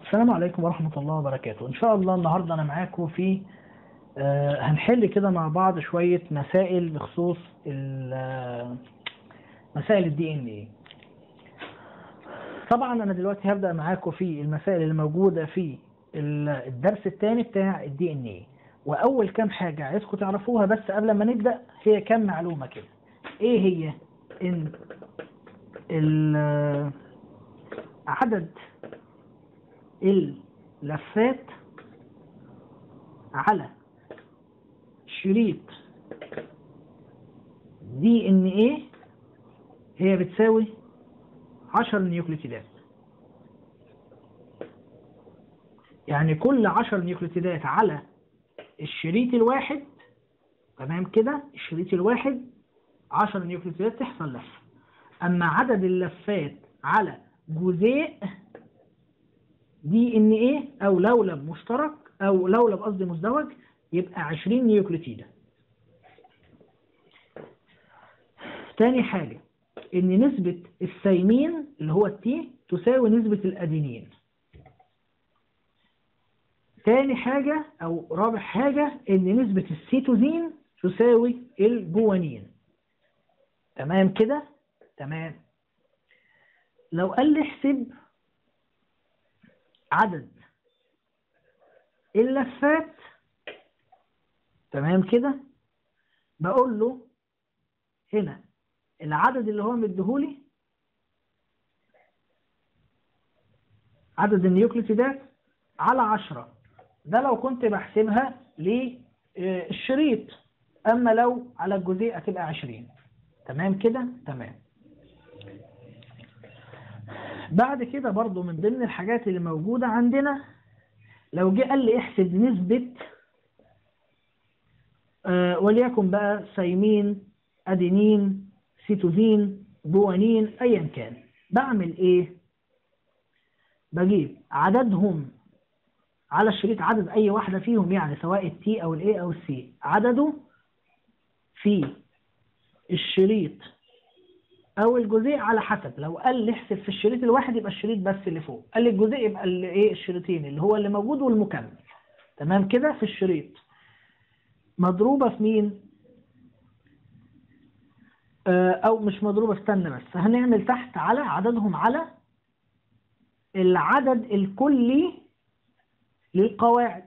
السلام عليكم ورحمة الله وبركاته إن شاء الله النهاردة أنا معاكم في آه هنحل كده مع بعض شوية مسائل بخصوص ال- آه، مسائل الدي ان ايه طبعا أنا دلوقتي هبدأ معاكم في المسائل اللي موجودة في ال- الدرس الثاني بتاع الدي ان ايه وأول كام حاجة عايزكم تعرفوها بس قبل ما نبدأ هي كام معلومة كده إيه هي إن ال- آه، عدد اللفات على شريط دي ان ايه هي بتساوي 10 نيوكليتيدات يعني كل 10 نيوكليتيدات على الشريط الواحد تمام كده الشريط الواحد 10 نيوكليتيدات تحصل لفه اما عدد اللفات على جزيء دي ان ايه او لولب مشترك او لولب قصدي مزدوج يبقى 20 نيوكليتيدة تاني حاجة ان نسبة الثيمين اللي هو التي تساوي نسبة الادينين تاني حاجة او رابع حاجة ان نسبة السيتوزين تساوي الجوانين تمام كده تمام لو قال لي احسب عدد اللفات تمام كده بقول له هنا العدد اللي هو مديهولي عدد النيوكليتيدات على عشرة ده لو كنت بحسبها للشريط اما لو على الجزيء هتبقى عشرين تمام كده تمام بعد كده برضو من ضمن الحاجات اللي موجودة عندنا لو جه قال لي احسب نسبة آه وليكن بقى سيمين ادينين سيتوزين جوانين ايا كان بعمل ايه بجيب عددهم على الشريط عدد اي واحدة فيهم يعني سواء التي او الاي او السي عدده في الشريط او الجزيء على حسب لو قال لي احسب في الشريط الواحد يبقى الشريط بس اللي فوق قال لي الجزيء يبقى اللي ايه الشريطين اللي هو اللي موجود والمكمل تمام كده في الشريط مضروبة في مين آه او مش مضروبة استنى بس هنعمل تحت على عددهم على العدد الكلي للقواعد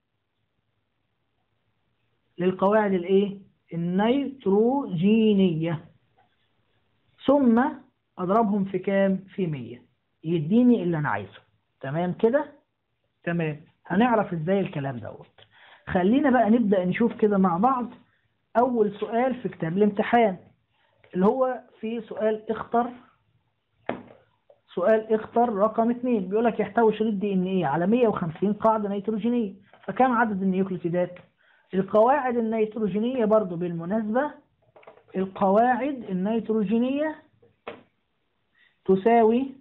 للقواعد الايه النيتروجينيه ثم اضربهم في كام في 100 يديني اللي انا عايزه تمام كده تمام هنعرف ازاي الكلام دوت خلينا بقى نبدأ نشوف كده مع بعض اول سؤال في كتاب الامتحان اللي هو في سؤال اختر سؤال اختر رقم 2 بيقول لك يحتوي شريط دي ان ايه على 150 قاعدة نيتروجينية فكم عدد النيوكليتيدات القواعد النيتروجينية برضو بالمناسبة القواعد النيتروجينية تساوي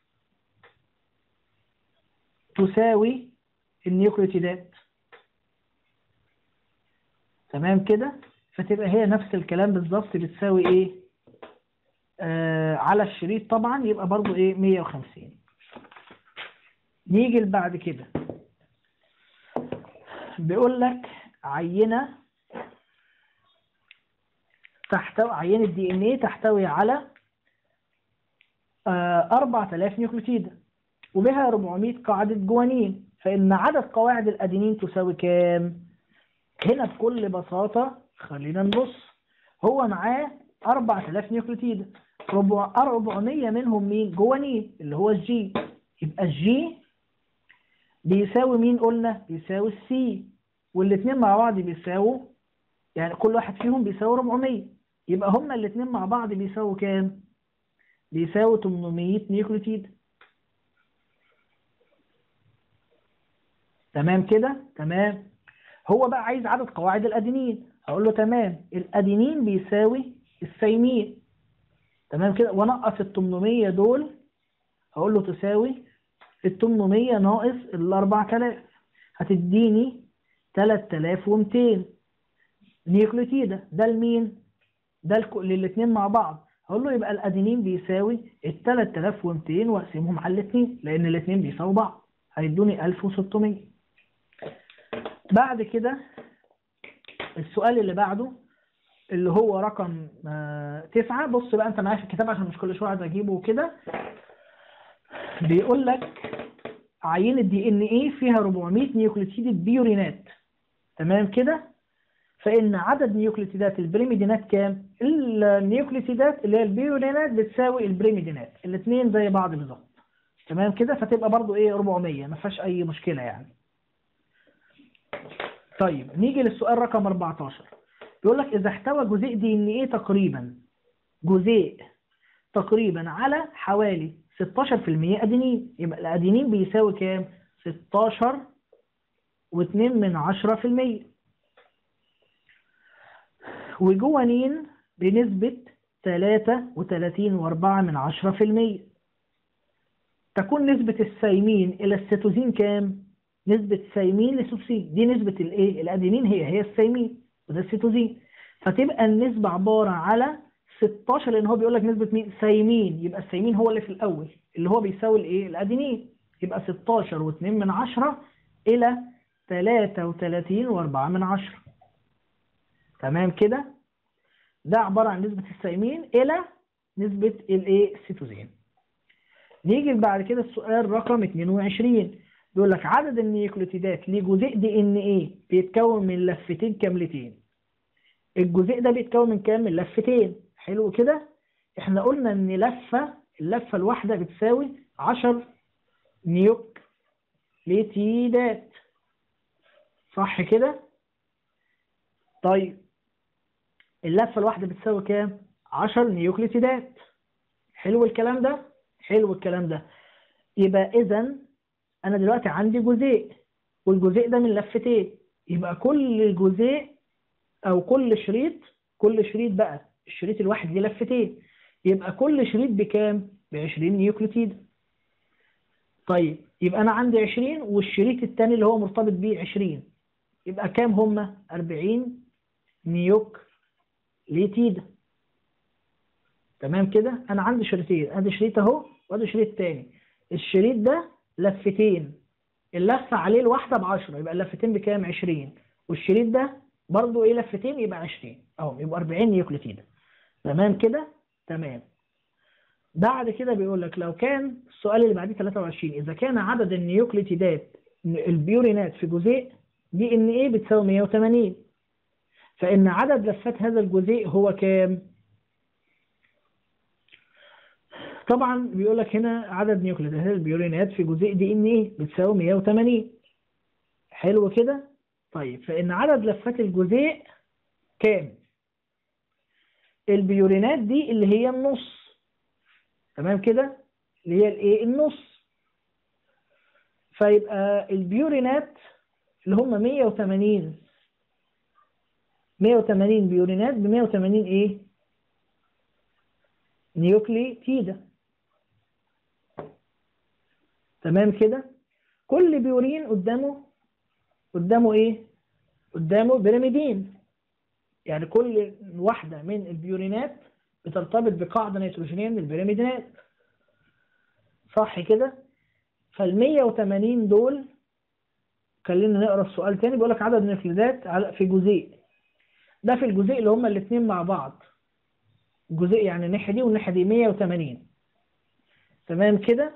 تساوي النيوكليتيدات تمام كده فتبقى هي نفس الكلام بالظبط بتساوي ايه آه على الشريط طبعا يبقى برضو ايه 150 نيجي بعد كده بيقول لك عينه تحتوي عينة دي ان ايه تحتوي على آه 4000 نيوكليتيد وبها 400 قاعدة جوانين فإن عدد قواعد الأدينين تساوي كام؟ هنا بكل بساطة خلينا نبص هو معاه 4000 نيوكليتيد 400 منهم مين؟ جوانين اللي هو الجي يبقى الجي بيساوي مين قلنا؟ بيساوي السي والاثنين مع بعض بيساووا يعني كل واحد فيهم بيساوي 400 يبقى هما الاثنين مع بعض بيساووا كام بيساوي 800 نيوكليتيد تمام كده تمام هو بقى عايز عدد قواعد الادينين هقول له تمام الادينين بيساوي الثيمين تمام كده ونقص ال 800 دول هقول له تساوي ال 800 ناقص ال 4000 هتديني 3200 نيوكليتيدة ده لمين ده للاثنين مع بعض هقول له يبقى الادينين بيساوي ال 3200 واقسمهم على الاثنين لان الاثنين بيساووا بعض هيدوني 1600 بعد كده السؤال اللي بعده اللي هو رقم آه، تسعة بص بقى انت معايا في الكتاب عشان مش كل شويه اقعد اجيبه وكده بيقول لك عينة دي ان ايه فيها 400 نيوكليتيد بيورينات تمام كده فان عدد نيوكليتيدات البريميدينات كام النيوكليتيدات اللي هي البيورينات بتساوي البريميدينات الاثنين زي بعض بالظبط تمام كده فتبقى برضو ايه 400 ما فيهاش اي مشكله يعني طيب نيجي للسؤال رقم 14 بيقول لك اذا احتوى جزيء دي ان ايه تقريبا جزيء تقريبا على حوالي 16% ادينين يبقى الادينين بيساوي كام 16 و2 من 10% وجوانين بنسبة 33 و4 من 10% تكون نسبة السيمين إلى الستوزين كام؟ نسبة سيمين للستوزين دي نسبة الإيه؟ الأدينين هي هي السيمين وده الستوزين فتبقى النسبة عبارة على 16 لأن هو بيقول لك نسبة مين؟ سيمين يبقى السيمين هو اللي في الأول اللي هو بيساوي الإيه؟ الأدينين يبقى 16 و2 من 10 إلى 33 و4 من 10 تمام كده؟ ده عبارة عن نسبة السيمين إلى نسبة الإيه؟ الستوزين نيجي بعد كده السؤال رقم 22 بيقول لك عدد النيوكليوتيدات لجزيء دي ان ايه بيتكون من لفتين كاملتين الجزيء ده بيتكون من كام من لفتين حلو كده احنا قلنا ان لفة اللفة الواحدة بتساوي 10 نيوكليتيدات صح كده طيب اللفة الواحدة بتساوي كام 10 نيوكليتيدات حلو الكلام ده حلو الكلام ده يبقى اذا انا دلوقتي عندي جزيء والجزيء ده من لفتين يبقى كل جزيء او كل شريط كل شريط بقى الشريط الواحد ليه لفتين يبقى كل شريط بكام ب 20 نيوكليتيد طيب يبقى انا عندي 20 والشريط الثاني اللي هو مرتبط بيه 20 يبقى كام هم 40 نيوكليتيد تمام كده انا عندي شريطين ادي شريط اهو وادي شريط تاني الشريط ده لفتين اللفه عليه الواحده ب 10 يبقى اللفتين بكام 20 والشريط ده برضه ايه لفتين يبقى 20 اهو يبقى 40 نيوكليتيد تمام كده تمام بعد كده بيقول لك لو كان السؤال اللي بعديه 23 اذا كان عدد النيوكليتيدات البيورينات في جزيء دي ان ايه بتساوي 180 فان عدد لفات هذا الجزيء هو كام طبعا بيقول لك هنا عدد نيوكليوتيدات البيورينات في جزيء دي ان ايه بتساوي 180 حلو كده طيب فان عدد لفات الجزيء كام البيورينات دي اللي هي النص تمام كده اللي هي الايه النص فيبقى البيورينات اللي هم 180 180 بيورينات ب 180 ايه نيوكليتيدة تمام كده كل بيورين قدامه قدامه ايه قدامه بيراميدين يعني كل واحدة من البيورينات بترتبط بقاعدة نيتروجينية من البيراميدينات صح كده فال 180 دول خلينا نقرا السؤال تاني بيقول لك عدد النيوكليدات في جزيء ده في الجزيء اللي هما الاثنين مع بعض جزيء يعني الناحيه دي والناحيه دي 180 تمام كده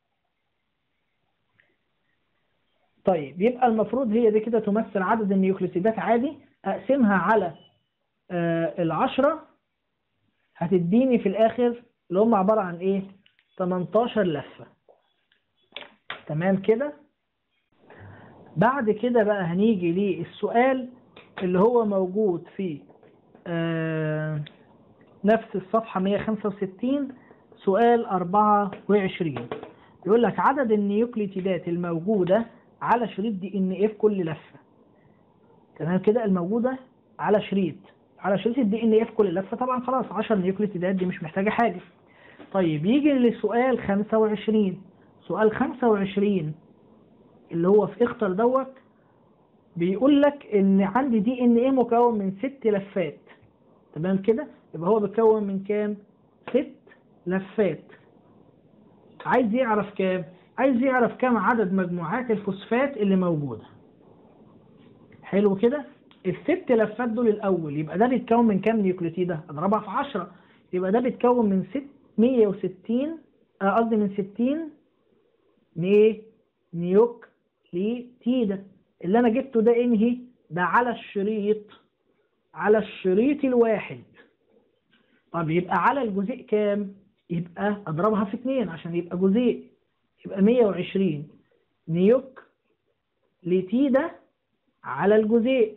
طيب يبقى المفروض هي دي كده تمثل عدد النيوكليسيدات عادي اقسمها على آه العشرة هتديني في الاخر اللي هم عبارة عن ايه 18 لفة تمام كده بعد كده بقى هنيجي للسؤال اللي هو موجود في آه نفس الصفحة 165 سؤال 24 يقول لك عدد النيوكليتيدات الموجودة على شريط دي ان ايه في كل لفة تمام كده الموجودة على شريط على شريط الدي ان ايه في كل لفة طبعا خلاص 10 نيوكليتيدات دي مش محتاجة حاجة طيب يجي لسؤال 25 سؤال 25 اللي هو في اختر دوت بيقول لك ان عندي دي ان ايه مكون من ست لفات تمام كده يبقى هو بيتكون من كام ست لفات عايز يعرف كام عايز يعرف كم عدد مجموعات الفوسفات اللي موجودة حلو كده الست لفات دول الأول يبقى ده بيتكون من كام نيوكليتيدة أضربها في 10 يبقى ده بيتكون من 660 قصدي من 60 ايه نيوكليتيدة اللي أنا جبته ده انهي ده على الشريط على الشريط الواحد طب يبقى على الجزيء كام يبقى اضربها في 2 عشان يبقى جزيء يبقى 120 نيوك لتيدا على الجزيء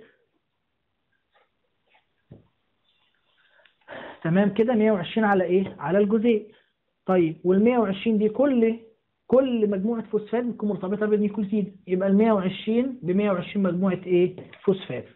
تمام كده 120 على ايه على الجزيء طيب وال 120 دي كل كل مجموعة فوسفات بتكون مرتبطة بالنيوكليتيد يبقى ال 120 ب 120 مجموعة ايه فوسفات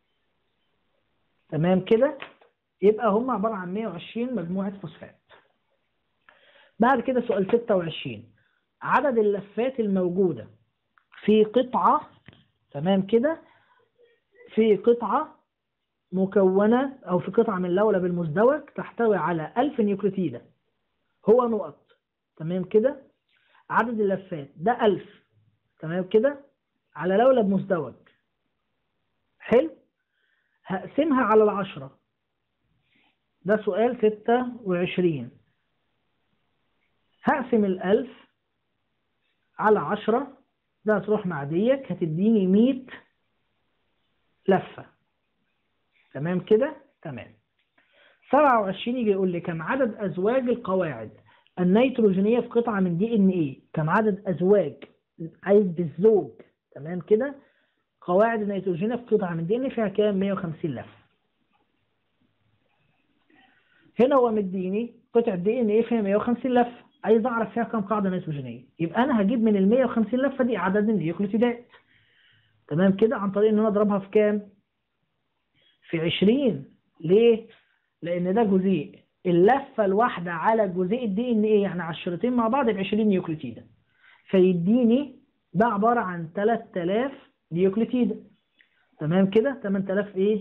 تمام كده يبقى هم عبارة عن 120 مجموعة فوسفات بعد كده سؤال 26 عدد اللفات الموجودة في قطعة تمام كده في قطعة مكونة أو في قطعة من لولب المزدوج تحتوي على 1000 نيوكليتيدة هو نقط تمام كده عدد اللفات ده 1000 تمام كده على لولب مزدوج حلو هقسمها على العشرة ده سؤال 26 هقسم الألف على عشرة ده هتروح مع ديك هتديني 100 لفة تمام كده تمام 27 يجي يقول لي كم عدد أزواج القواعد النيتروجينية في قطعة من دي ان ايه كم عدد أزواج عايز بالزوج تمام كده قواعد النيتروجينية في قطعة من دي ان فيها كام 150 لفة هنا هو مديني قطعة دي ان ايه فيها 150 لفة عايز اعرف فيها كم قاعدة نيتروجينية يبقى انا هجيب من ال 150 لفة دي عدد النيوكليتيدات تمام كده عن طريق ان انا اضربها في كام في 20 ليه لان ده جزيء اللفة الواحدة على جزيء الدي ان ايه يعني على الشريطين مع بعض ب 20 نيوكليتيدة فيديني ده عبارة عن 3000 نيوكليتيدة تمام كده 8000 ايه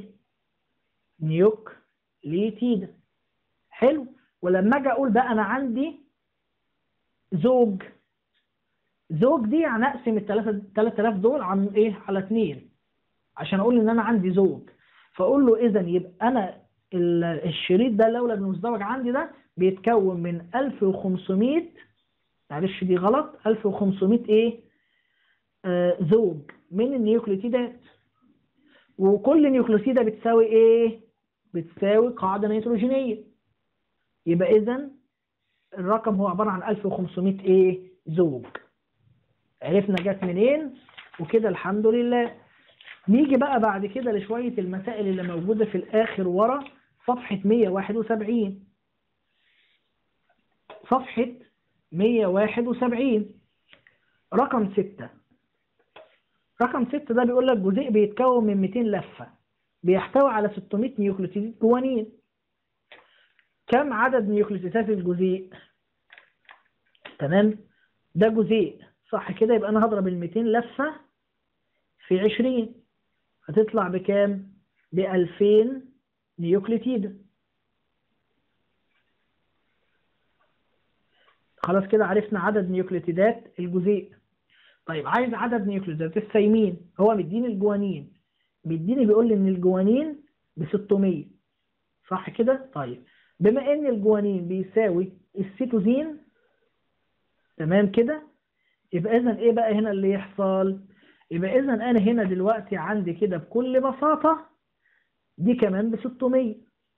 نيوكليتيدة حلو ولما اجي اقول بقى انا عندي زوج زوج دي يعني اقسم ال 3000 دول عن ايه على 2 عشان اقول ان انا عندي زوج فاقول له اذا يبقى انا الشريط ده لولا المزدوج عندي ده بيتكون من 1500 معلش دي غلط 1500 ايه آه زوج من النيوكليتيدات وكل نيوكليتيدة بتساوي ايه بتساوي قاعدة نيتروجينية يبقى اذا الرقم هو عبارة عن 1500 ايه زوج عرفنا جت منين وكده الحمد لله نيجي بقى بعد كده لشوية المسائل اللي موجودة في الآخر ورا صفحة 171 صفحة 171 رقم 6 رقم 6 ده بيقول لك جزيء بيتكون من 200 لفة بيحتوي على 600 نيوكليتيد جوانين كم عدد نيوكليتيدات الجزيء تمام ده جزيء صح كده يبقى انا هضرب ال 200 لفة في 20 هتطلع بكام ب 2000 نيوكليتيد خلاص كده عرفنا عدد نيوكليتيدات الجزيء طيب عايز عدد نيوكليتيدات الثيمين هو مديني الجوانين مديني بيقول لي ان الجوانين ب 600 صح كده طيب بما ان الجوانين بيساوي السيتوزين تمام كده يبقى اذا ايه بقى هنا اللي يحصل يبقى اذا انا هنا دلوقتي عندي كده بكل بساطة دي كمان ب 600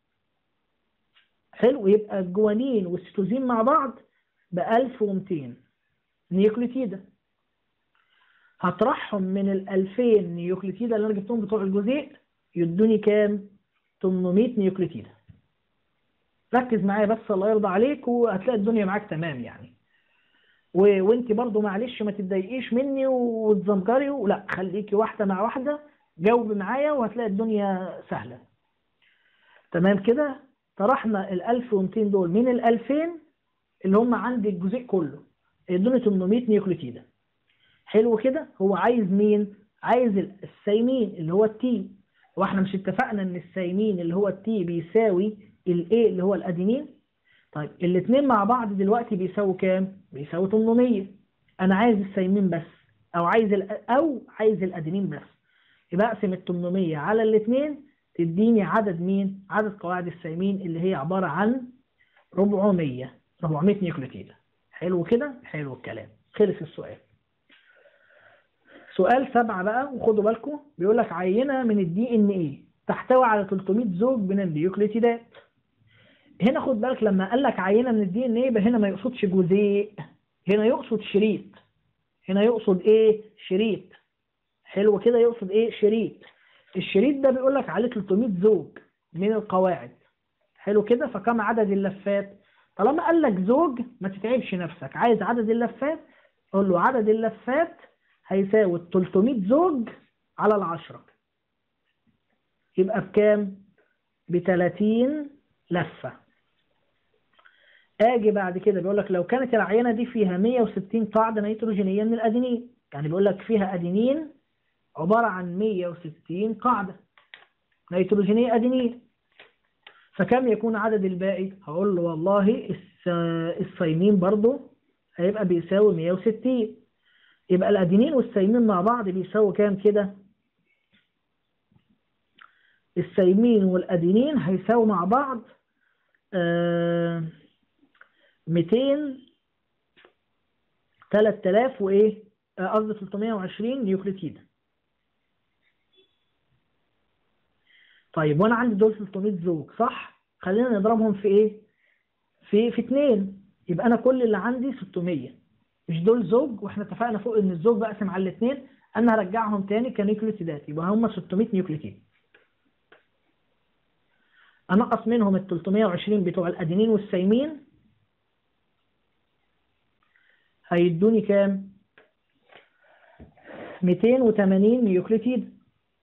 حلو يبقى الجوانين والسيتوزين مع بعض ب 1200 نيوكليتيدة هطرحهم من ال 2000 نيوكليتيدة اللي انا جبتهم بتوع الجزيء يدوني كام 800 نيوكليتيدة ركز معايا بس الله يرضى عليك وهتلاقي الدنيا معاك تمام يعني و... وانت برضو معلش ما تتضايقيش مني وتزمجري لا خليكي واحده مع واحده جاوبي معايا وهتلاقي الدنيا سهله تمام كده طرحنا ال 1200 دول من ال 2000 اللي هم عند الجزيء كله ادوني 800 نيوكليتيدة حلو كده هو عايز مين عايز السيمين اللي هو التي واحنا مش اتفقنا ان السيمين اللي هو التي بيساوي الاي اللي هو الادينين طيب الاثنين مع بعض دلوقتي بيساووا كام بيساووا 800 انا عايز السيمين بس او عايز ال- او عايز الادينين بس يبقى اقسم ال 800 على الاثنين تديني عدد مين عدد قواعد السيمين اللي هي عبارة عن 400 400 نيوكليوتيد حلو كده حلو الكلام خلص السؤال سؤال سبعة بقى وخدوا بالكم بيقول لك عينة من الدي ان ايه تحتوي على 300 زوج من النيوكليوتيدات هنا خد بالك لما قال لك عينة من الدي ان ايه يبقى هنا ما يقصدش جزيء هنا يقصد شريط هنا يقصد ايه شريط حلو كده يقصد ايه شريط الشريط ده بيقول لك عليه 300 زوج من القواعد حلو كده فكم عدد اللفات طالما قال لك زوج ما تتعبش نفسك عايز عدد اللفات قول له عدد اللفات هيساوي 300 زوج على العشرة يبقى بكام ب 30 لفة اجي بعد كده بيقول لك لو كانت العينة دي فيها 160 قاعدة نيتروجينية من الادينين يعني بيقول لك فيها ادينين عبارة عن 160 قاعدة نيتروجينية ادينين فكم يكون عدد الباقي هقول له والله الس- الصيمين برضو هيبقى بيساوي 160 يبقى الادينين والسيمين مع بعض بيساوي كام كده السيمين والادينين هيساووا مع بعض آه 200 3000 وايه آه، قصدي 320 نيوكليتيد طيب وانا عندي دول 300 زوج صح خلينا نضربهم في ايه في في 2 يبقى انا كل اللي عندي 600 مش دول زوج واحنا اتفقنا فوق ان الزوج بقسم على الاثنين انا هرجعهم تاني كنيوكليتيدات يبقى هم 600 نيوكليتيد انقص منهم ال 320 بتوع الادينين والسيمين هيدوني كام 280 نيوكليتيد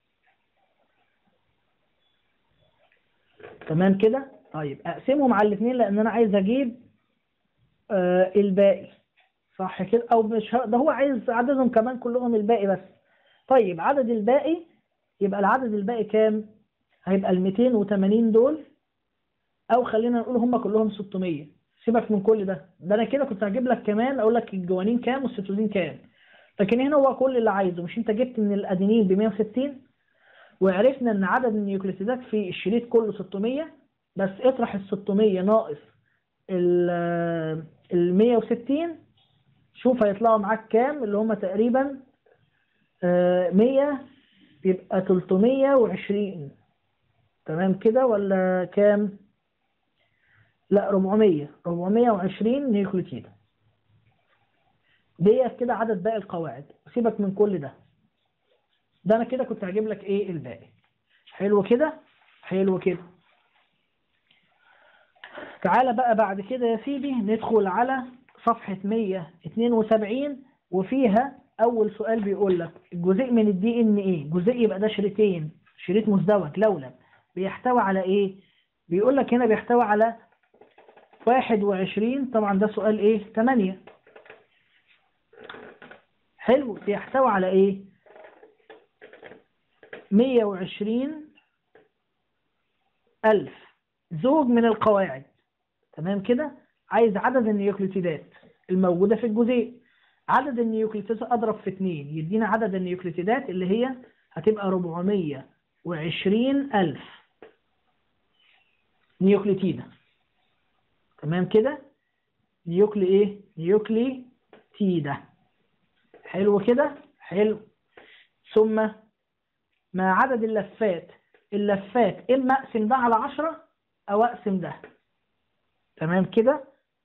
تمام كده طيب اقسمهم على الاثنين لان انا عايز اجيب آه الباقي صح كده او مش ه- ده هو عايز عددهم كمان كلهم الباقي بس طيب عدد الباقي يبقى العدد الباقي كام هيبقى ال 280 دول او خلينا نقول هم كلهم 600 سيبك من كل ده ده انا كده كنت هجيب لك كمان اقول لك الجوانين كام والستوزين كام لكن هنا هو كل اللي عايزه مش انت جبت من الادينين ب 160 وعرفنا ان عدد النيوكليوتيدات في الشريط كله 600 بس اطرح ال 600 ناقص ال ال 160 شوف هيطلعوا معاك كام اللي هم تقريبا آه، 100 يبقى 320 تمام كده ولا كام لا 400 420 نيوكليوتيد ديت كده عدد باقي القواعد سيبك من كل ده ده انا كده كنت هجيب لك ايه الباقي حلو كده حلو كده تعالى بقى بعد كده يا سيدي ندخل على صفحة 172 وفيها أول سؤال بيقول لك الجزيء من الدي ان ايه جزيء يبقى ده شريطين شريط مزدوج لولب بيحتوي على ايه بيقول لك هنا بيحتوي على 21 طبعا ده سؤال ايه 8 حلو بيحتوي على ايه 120 ألف زوج من القواعد تمام كده عايز عدد النيوكليوتيدات الموجودة في الجزيء عدد النيوكليوتيدات أضرب في 2 يدينا عدد النيوكليوتيدات اللي هي هتبقى 420 ألف نيوكليوتيدة تمام كده نيوكلي ايه نيوكليتيدة حلو كده حلو ثم ما عدد اللفات اللفات اما اقسم ده على 10 او اقسم ده تمام كده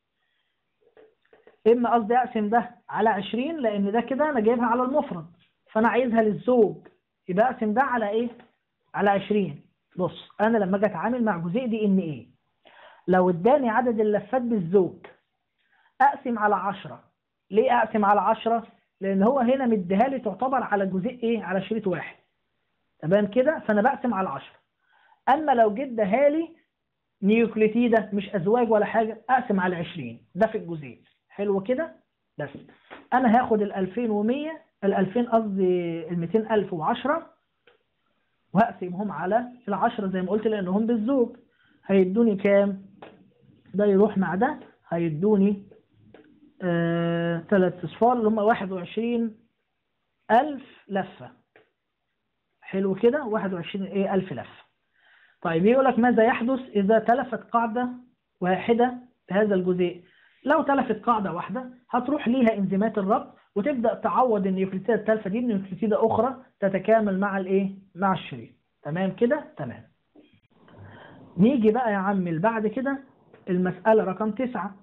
اما قصدي اقسم ده على 20 لان ده كده انا جايبها على المفرد فانا عايزها للزوج يبقى اقسم ده على ايه على 20 بص انا لما اجي اتعامل مع جزيء دي ان ايه لو اداني عدد اللفات بالزوج اقسم على 10 ليه اقسم على 10 لان هو هنا مديها لي تعتبر على جزيء ايه على شريط واحد تمام كده فانا بقسم على 10 اما لو جيت اداها لي نيوكليتيدة مش ازواج ولا حاجة اقسم على 20 ده في الجزيء حلو كده بس انا هاخد ال 2100 ال 2000 قصدي ال 200010 وهقسمهم على ال 10 زي ما قلت لانهم بالزوج هيدوني كام ده يروح مع ده هيدوني آه، ثلاث اصفار اللي هم 21 ألف لفة حلو كده 21 ايه ألف لفة طيب يقول لك ماذا يحدث إذا تلفت قاعدة واحدة في هذا الجزيء لو تلفت قاعدة واحدة هتروح ليها انزيمات الربط وتبدأ تعوض النيوكليتيدة التالفة دي بنيوكليتيدة أخرى تتكامل مع الإيه؟ مع الشريط تمام كده؟ تمام نيجي بقى يا عم اللي بعد كده المسألة رقم تسعة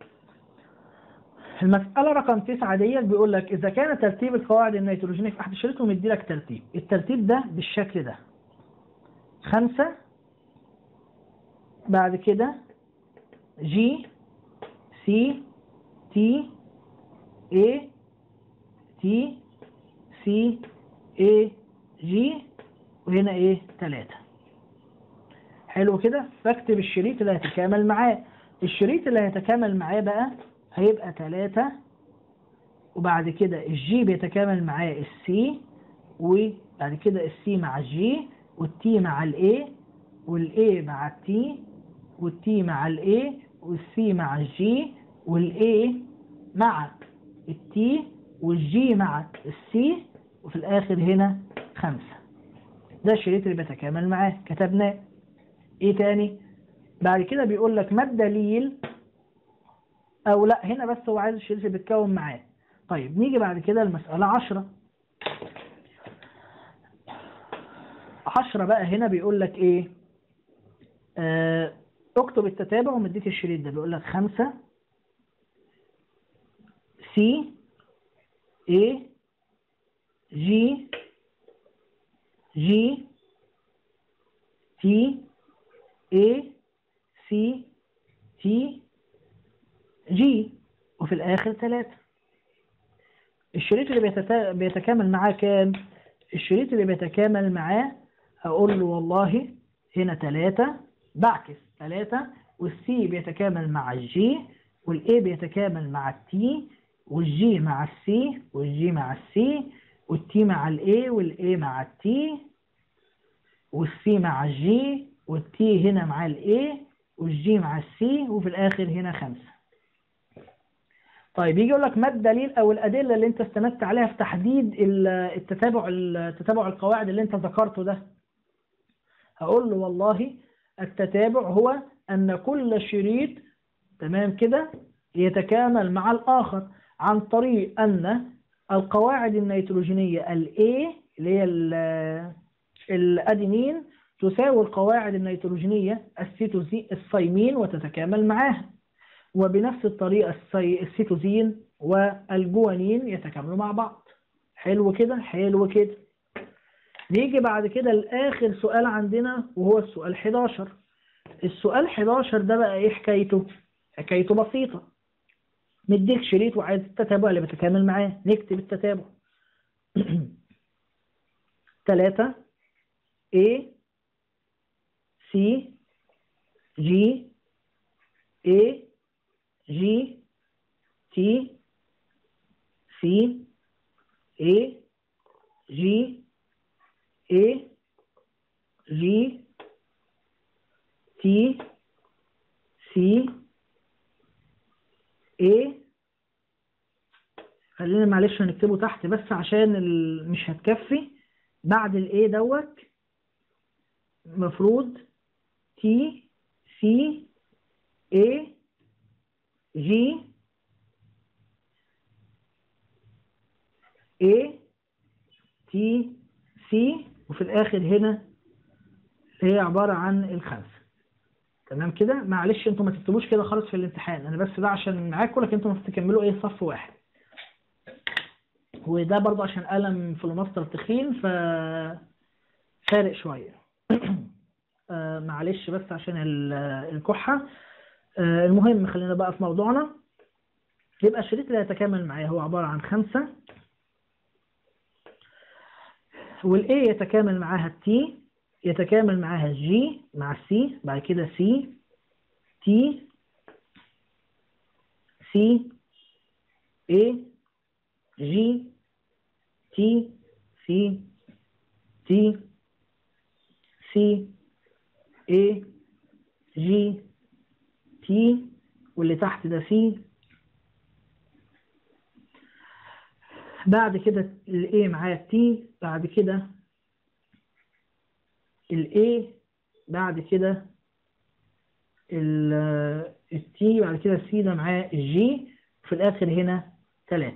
المسألة رقم تسعة ديت بيقول لك إذا كان ترتيب القواعد النيتروجينية في أحد الشريط ومدي لك ترتيب الترتيب ده بالشكل ده خمسة بعد كده جي سي تي اي تي سي اي جي وهنا ايه تلاتة حلو كده فاكتب الشريط اللي هيتكامل معاه الشريط اللي هيتكامل معاه بقى هيبقى تلاتة وبعد كده الجي بيتكامل معاه السي وبعد كده السي مع الجي والتي مع الاي والاي مع التي والتي مع الاي والسي مع الجي والاي مع التي والجي مع السي وفي الاخر هنا خمسة ده الشريط اللي بيتكامل معاه كتبناه ايه تاني بعد كده بيقول لك ما الدليل او لا هنا بس هو عايز الشريط اللي بيتكون معاه طيب نيجي بعد كده المسألة عشرة عشرة بقى هنا بيقول لك ايه آه اكتب التتابع ومديك الشريط ده بيقول لك خمسة سي اي جي جي تي اي سي تي جي وفي الاخر ثلاثة الشريط اللي بيتتا... بيتكامل معاه كام الشريط اللي بيتكامل معاه هقول له والله هنا ثلاثة بعكس ثلاثة والسي بيتكامل مع الجي والاي بيتكامل مع التي والجي مع السي والجي مع السي والتي مع الاي والاي مع التي والسي مع الجي والتي هنا مع الاي والجي مع السي وفي الاخر هنا خمسة طيب يجي يقول لك ما الدليل او الادله اللي انت استندت عليها في تحديد التتابع التتابع القواعد اللي انت ذكرته ده هقول له والله التتابع هو ان كل شريط تمام كده يتكامل مع الاخر عن طريق ان القواعد النيتروجينيه الاي اللي هي الادينين تساوي القواعد النيتروجينيه السيتوزي الصيمين وتتكامل معاها وبنفس الطريقة السيتوزين والجوانين يتكاملوا مع بعض حلو كده حلو كده نيجي بعد كده لآخر سؤال عندنا وهو السؤال 11 السؤال 11 ده بقى ايه حكايته حكايته بسيطة مديك شريط وعايز التتابع اللي بتكامل معاه نكتب التتابع 3 A C G A G T C A G A G T C A خلينا معلش هنكتبه تحت بس عشان ال... مش هتكفي بعد الايه دوت مفروض تي سي A جي A تي سي وفي الآخر هنا هي عبارة عن الخمسة تمام كده معلش انتوا ما تكتبوش كده خالص في الامتحان انا بس ده عشان معاكم لكن انتوا المفروض تكملوا ايه صف واحد وده برضه عشان قلم فلوماستر تخين ف فارق شوية آه معلش بس عشان الكحة آه المهم خلينا بقى في موضوعنا يبقى الشريط اللي هيتكامل معايا هو عبارة عن خمسة والاي يتكامل معاها التي يتكامل معاها الجي مع السي بعد كده سي تي سي اي جي تي سي تي سي اي جي تي واللي تحت ده سي بعد كده الايه معايا التي بعد كده الاي بعد كده التي بعد كده السي ده معاه الجي وفي الاخر هنا 3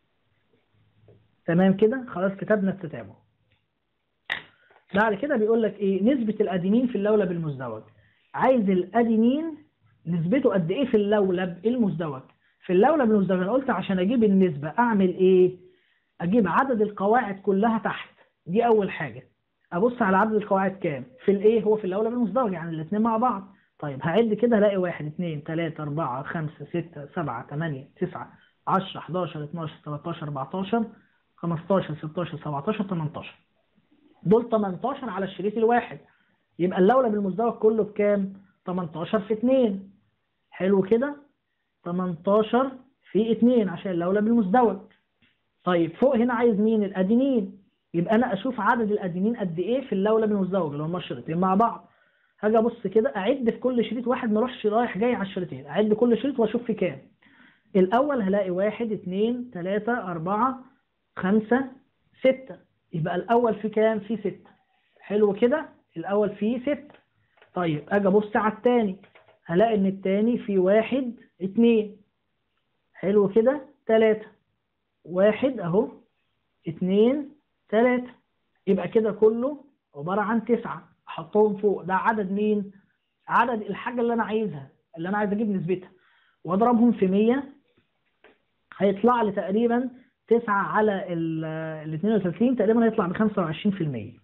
تمام كده خلاص كتبنا التتابع بعد كده بيقول لك ايه نسبة الادينين في اللولب المزدوج عايز الادينين نسبته قد ايه في اللولب المزدوج في اللولب المزدوج انا قلت عشان اجيب النسبة اعمل ايه اجيب عدد القواعد كلها تحت دي اول حاجة ابص على عدد القواعد كام في الايه هو في اللولب المزدوج يعني الاثنين مع بعض طيب هعد كده هلاقي 1 2 3 4 5 6 7 8 9 10 11 12 13 14 15 16 17 18 دول 18 على الشريط الواحد يبقى اللولب المزدوج كله بكام 18 في 2 حلو كده 18 في 2 عشان اللولب المزدوج طيب فوق هنا عايز مين الادينين يبقى انا اشوف عدد الادينين قد ايه في اللولب المزدوج اللي هم الشريطين مع بعض هاجي ابص كده اعد في كل شريط واحد ما اروحش رايح جاي على الشريطين اعد كل شريط واشوف في كام الاول هلاقي واحد اتنين تلاتة اربعة خمسة ستة يبقى الاول في كام في ستة حلو كده الاول فيه ستة طيب اجي ابص على التاني هلاقي ان التاني فيه واحد اتنين حلو كده تلاتة واحد اهو اتنين تلاتة يبقى كده كله عبارة عن تسعة احطهم فوق ده عدد مين عدد الحاجة اللي انا عايزها اللي انا عايز اجيب نسبتها واضربهم في 100 هيطلع لي تقريبا 9 على ال 32 تقريبا هيطلع ب 25%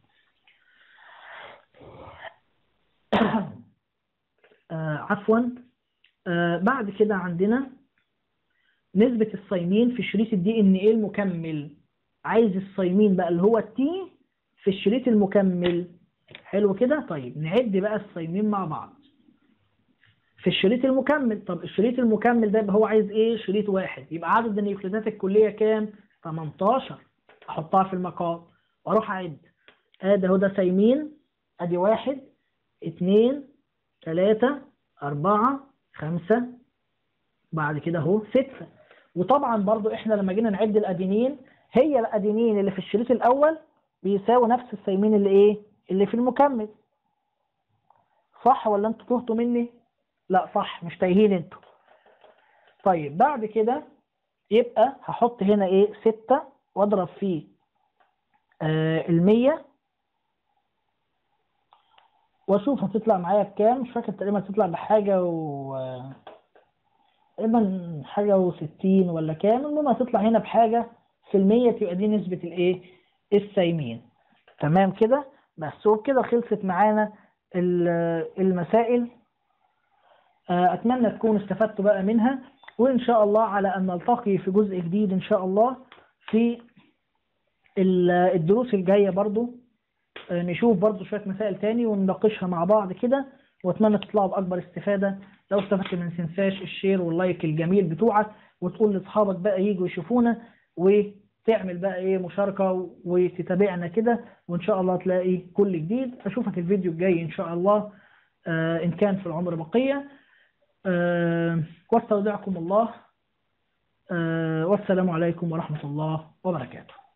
آه عفوا آه بعد كده عندنا نسبة الصيمين في شريط الدي ان ايه المكمل عايز الصيمين بقى اللي هو التي في الشريط المكمل حلو كده طيب نعد بقى الصيمين مع بعض في الشريط المكمل طب الشريط المكمل ده يبقى هو عايز ايه شريط واحد يبقى عدد النيوكليدات الكليه كام 18 احطها في المقام واروح اعد ادي اهو ده سيمين ادي واحد اتنين تلاتة اربعة خمسة بعد كده اهو ستة وطبعا برضو احنا لما جينا نعد الادينين هي الادينين اللي في الشريط الاول بيساوي نفس السيمين اللي ايه اللي في المكمل صح ولا انتوا تهتوا مني لا صح مش تايهين انتوا طيب بعد كده يبقى هحط هنا ايه ستة واضرب فيه آه المية واشوف هتطلع معايا بكام مش فاكر تقريبا هتطلع بحاجة و تقريبا حاجة وستين ولا كام المهم هتطلع هنا بحاجة في المية تبقى دي نسبة الايه السايمين تمام كده بس وبكده خلصت معانا المسائل أتمنى تكونوا استفدتوا بقى منها وإن شاء الله على أن نلتقي في جزء جديد إن شاء الله في الدروس الجاية برضو نشوف برضو شوية مسائل تاني ونناقشها مع بعض كده وأتمنى تطلعوا بأكبر استفادة لو استفدت ما تنساش الشير واللايك الجميل بتوعك وتقول لأصحابك بقى يجوا يشوفونا و تعمل بقى ايه مشاركة وتتابعنا كده وان شاء الله تلاقي كل جديد اشوفك الفيديو الجاي ان شاء الله آه ان كان في العمر بقية آه واستودعكم الله آه والسلام عليكم ورحمة الله وبركاته